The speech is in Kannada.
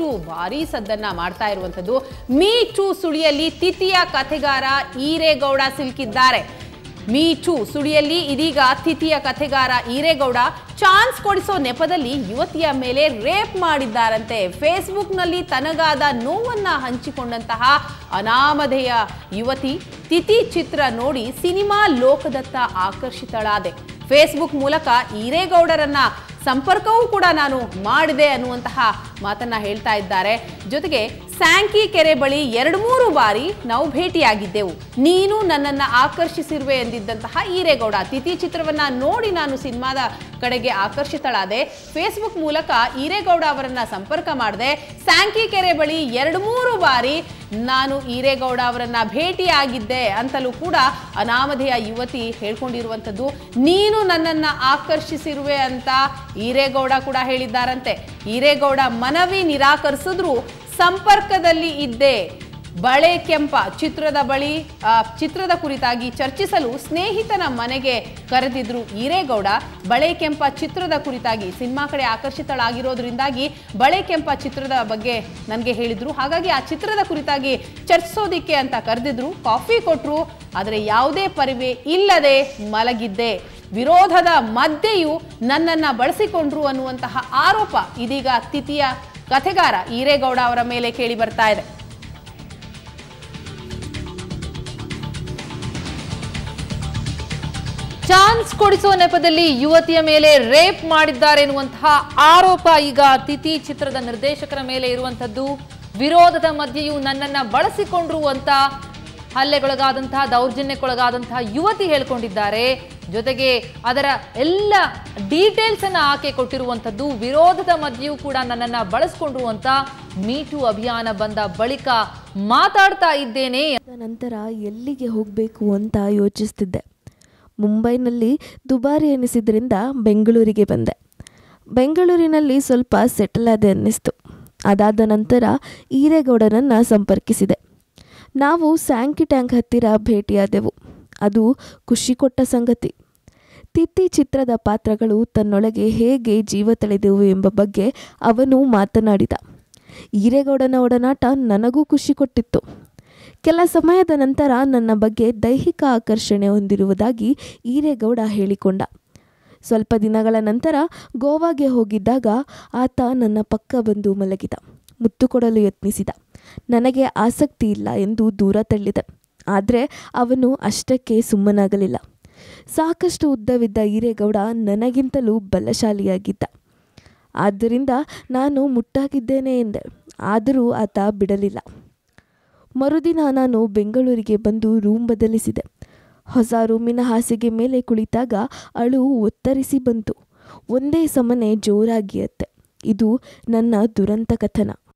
ಇದು ಭಾರೀ ಸದ್ದನ್ನ ಮಾಡ್ತಾ ಇರುವಂಥದ್ದು ಮೀ ಟು ಸುಳಿಯಲ್ಲಿ ತಿಥಿಯ ಕಥೆಗಾರ ಈರೇಗೌಡ ಸಿಲುಕಿದ್ದಾರೆ ಮೀ ಟು ಸುಳಿಯಲ್ಲಿ ಇದೀಗ ತಿಥಿಯ ಕಥೆಗಾರ ಈರೇಗೌಡ ಚಾನ್ಸ್ ಕೊಡಿಸೋ ನೆಪದಲ್ಲಿ ಯುವತಿಯ ಮೇಲೆ ರೇಪ್ ಮಾಡಿದ್ದಾರಂತೆ ಫೇಸ್ಬುಕ್ನಲ್ಲಿ ತನಗಾದ ನೋವನ್ನ ಹಂಚಿಕೊಂಡಂತಹ ಅನಾಮಧೇಯ ಯುವತಿ ತಿಥಿ ಚಿತ್ರ ನೋಡಿ ಸಿನಿಮಾ ಲೋಕದತ್ತ ಆಕರ್ಷಿತಳಾದೆ ಫೇಸ್ಬುಕ್ ಮೂಲಕ ಈರೇಗೌಡರನ್ನ ಸಂಪರ್ಕವೂ ಕೂಡ ನಾನು ಮಾಡಿದೆ ಅನ್ನುವಂತಹ ಮಾತನ್ನ ಹೇಳ್ತಾ ಇದ್ದಾರೆ ಜೊತೆಗೆ ಸ್ಯಾಂಕಿ ಕೆರೆ ಬಳಿ ಎರಡು ಮೂರು ಬಾರಿ ನಾವು ಭೇಟಿಯಾಗಿದ್ದೆವು ನೀನು ನನ್ನನ್ನು ಆಕರ್ಷಿಸಿರುವೆ ಎಂದಿದ್ದಂತಹ ಈರೇಗೌಡ ತಿಥಿ ಚಿತ್ರವನ್ನ ನೋಡಿ ನಾನು ಸಿನಿಮಾದ ಕಡೆಗೆ ಆಕರ್ಷಿತಳಾದೆ ಫೇಸ್ಬುಕ್ ಮೂಲಕ ಈರೇಗೌಡ ಅವರನ್ನ ಸಂಪರ್ಕ ಮಾಡಿದೆ ಸ್ಯಾಂಕಿ ಕೆರೆ ಬಳಿ ಎರಡು ಮೂರು ಬಾರಿ ನಾನು ಈರೇಗೌಡ ಅವರನ್ನ ಭೇಟಿಯಾಗಿದ್ದೆ ಅಂತಲೂ ಕೂಡ ಅನಾಮಧೇಯ ಯುವತಿ ಹೇಳ್ಕೊಂಡಿರುವಂಥದ್ದು ನೀನು ನನ್ನನ್ನ ಆಕರ್ಷಿಸಿರುವೆ ಅಂತ ಈರೇಗೌಡ ಕೂಡ ಹೇಳಿದ್ದಾರಂತೆ ಈರೇಗೌಡ ಮನವಿ ನಿರಾಕರಿಸಿದ್ರು ಸಂಪರ್ಕದಲ್ಲಿ ಇದ್ದೆ ಬಳೆ ಕೆಂಪ ಚಿತ್ರದ ಬಳಿ ಆ, ಚಿತ್ರದ ಕುರಿತಾಗಿ ಚರ್ಚಿಸಲು ಸ್ನೇಹಿತನ ಮನೆಗೆ ಕರೆದಿದ್ರು ಈರೇಗೌಡ ಬಳೆ ಕೆಂಪ ಚಿತ್ರದ ಕುರಿತಾಗಿ ಸಿನಿಮಾ ಕಡೆ ಆಕರ್ಷಿತಳಾಗಿರೋದ್ರಿಂದಾಗಿ ಬಳೆ ಕೆಂಪ ಚಿತ್ರದ ಬಗ್ಗೆ ನನಗೆ ಹೇಳಿದ್ರು ಹಾಗಾಗಿ ಆ ಚಿತ್ರದ ಕುರಿತಾಗಿ ಚರ್ಚಿಸೋದಿಕ್ಕೆ ಅಂತ ಕರೆದಿದ್ರು ಕಾಫಿ ಕೊಟ್ರು ಆದರೆ ಯಾವುದೇ ಪರಿವೆ ಇಲ್ಲದೆ ಮಲಗಿದ್ದೆ ವಿರೋಧದ ಮಧ್ಯೆಯೂ ನನ್ನನ್ನ ಬಳಸಿಕೊಂಡ್ರು ಅನ್ನುವಂತಹ ಆರೋಪ ಇದೀಗ ತಿಥಿಯ ಕಥೆಗಾರ ಈರೇಗೌಡ ಅವರ ಮೇಲೆ ಕೇಳಿ ಬರ್ತಾ ಇದೆ ಚಾನ್ಸ್ ಕೊಡಿಸುವ ನೆಪದಲ್ಲಿ ಯುವತಿಯ ಮೇಲೆ ರೇಪ್ ಮಾಡಿದ್ದಾರೆ ಎನ್ನುವಂತಹ ಆರೋಪ ಈಗ ತಿಥಿ ಚಿತ್ರದ ನಿರ್ದೇಶಕರ ಮೇಲೆ ಇರುವಂತದ್ದು ವಿರೋಧದ ಮಧ್ಯೆಯೂ ನನ್ನನ್ನ ಬಳಸಿಕೊಂಡ್ರು ಅಂತ ಹಲ್ಲೆಗೊಳಗಾದಂತಹ ದೌರ್ಜನ್ಯಕ್ಕೊಳಗಾದಂತಹ ಯುವತಿ ಹೇಳ್ಕೊಂಡಿದ್ದಾರೆ ಜೊತೆಗೆ ಅದರ ಎಲ್ಲ ಡೀಟೇಲ್ಸ್ ಅನ್ನ ಆಕೆ ಕೊಟ್ಟಿರುವಂತದ್ದು ವಿರೋಧದ ಮಧ್ಯೆಯೂ ಕೂಡ ನನ್ನನ್ನ ಬಳಸ್ಕೊಂಡ್ರು ಅಂತ ಮೀಟು ಅಭಿಯಾನ ಬಂದ ಬಳಿಕ ಮಾತಾಡ್ತಾ ಇದ್ದೇನೆ ನಂತರ ಎಲ್ಲಿಗೆ ಹೋಗಬೇಕು ಅಂತ ಯೋಚಿಸ್ತಿದ್ದೆ ಮುಂಬೈನಲ್ಲಿ ದುಬಾರಿ ಎನಿಸಿದ್ರಿಂದ ಬೆಂಗಳೂರಿಗೆ ಬಂದೆ ಬೆಂಗಳೂರಿನಲ್ಲಿ ಸ್ವಲ್ಪ ಸೆಟಲ್ ಆದೆ ಅನ್ನಿಸ್ತು ಅದಾದ ನಂತರ ಈರೇಗೌಡನನ್ನು ಸಂಪರ್ಕಿಸಿದೆ ನಾವು ಸ್ಯಾಂಕಿ ಟ್ಯಾಂಕ್ ಹತ್ತಿರ ಭೇಟಿಯಾದೆವು ಅದು ಖುಷಿ ಕೊಟ್ಟ ಸಂಗತಿ ತಿಥಿ ಚಿತ್ರದ ಪಾತ್ರಗಳು ತನ್ನೊಳಗೆ ಹೇಗೆ ಜೀವ ತಳೆದೆವು ಎಂಬ ಬಗ್ಗೆ ಅವನು ಮಾತನಾಡಿದ ಈರೇಗೌಡನ ಒಡನಾಟ ನನಗೂ ಖುಷಿ ಕೊಟ್ಟಿತ್ತು ಕೆಲ ಸಮಯದ ನಂತರ ನನ್ನ ಬಗ್ಗೆ ದೈಹಿಕ ಆಕರ್ಷಣೆ ಹೊಂದಿರುವುದಾಗಿ ಈರೇಗೌಡ ಹೇಳಿಕೊಂಡ ಸ್ವಲ್ಪ ದಿನಗಳ ನಂತರ ಗೋವಾಗೆ ಹೋಗಿದ್ದಾಗ ಆತ ನನ್ನ ಪಕ್ಕ ಬಂದು ಮಲಗಿದ ಮುತ್ತು ಕೊಡಲು ಯತ್ನಿಸಿದ ನನಗೆ ಆಸಕ್ತಿ ಇಲ್ಲ ಎಂದು ದೂರ ತಳ್ಳಿದೆ ಆದರೆ ಅವನು ಅಷ್ಟಕ್ಕೆ ಸುಮ್ಮನಾಗಲಿಲ್ಲ ಸಾಕಷ್ಟು ಉದ್ದವಿದ್ದ ಈರೇಗೌಡ ನನಗಿಂತಲೂ ಬಲಶಾಲಿಯಾಗಿದ್ದ ಆದ್ದರಿಂದ ನಾನು ಮುಟ್ಟಾಗಿದ್ದೇನೆ ಎಂದೆ ಆದರೂ ಆತ ಬಿಡಲಿಲ್ಲ ಮರುದಿನ ನಾನು ಬೆಂಗಳೂರಿಗೆ ಬಂದು ರೂಮ್ ಬದಲಿಸಿದೆ ಹೊಸ ರೂಮಿನ ಹಾಸಿಗೆ ಮೇಲೆ ಕುಳಿತಾಗ ಅಳು ಒತ್ತರಿಸಿ ಬಂತು ಒಂದೇ ಸಮನೆ ಜೋರಾಗಿ ಅತ್ತೆ ಇದು ನನ್ನ ದುರಂತ ಕಥನ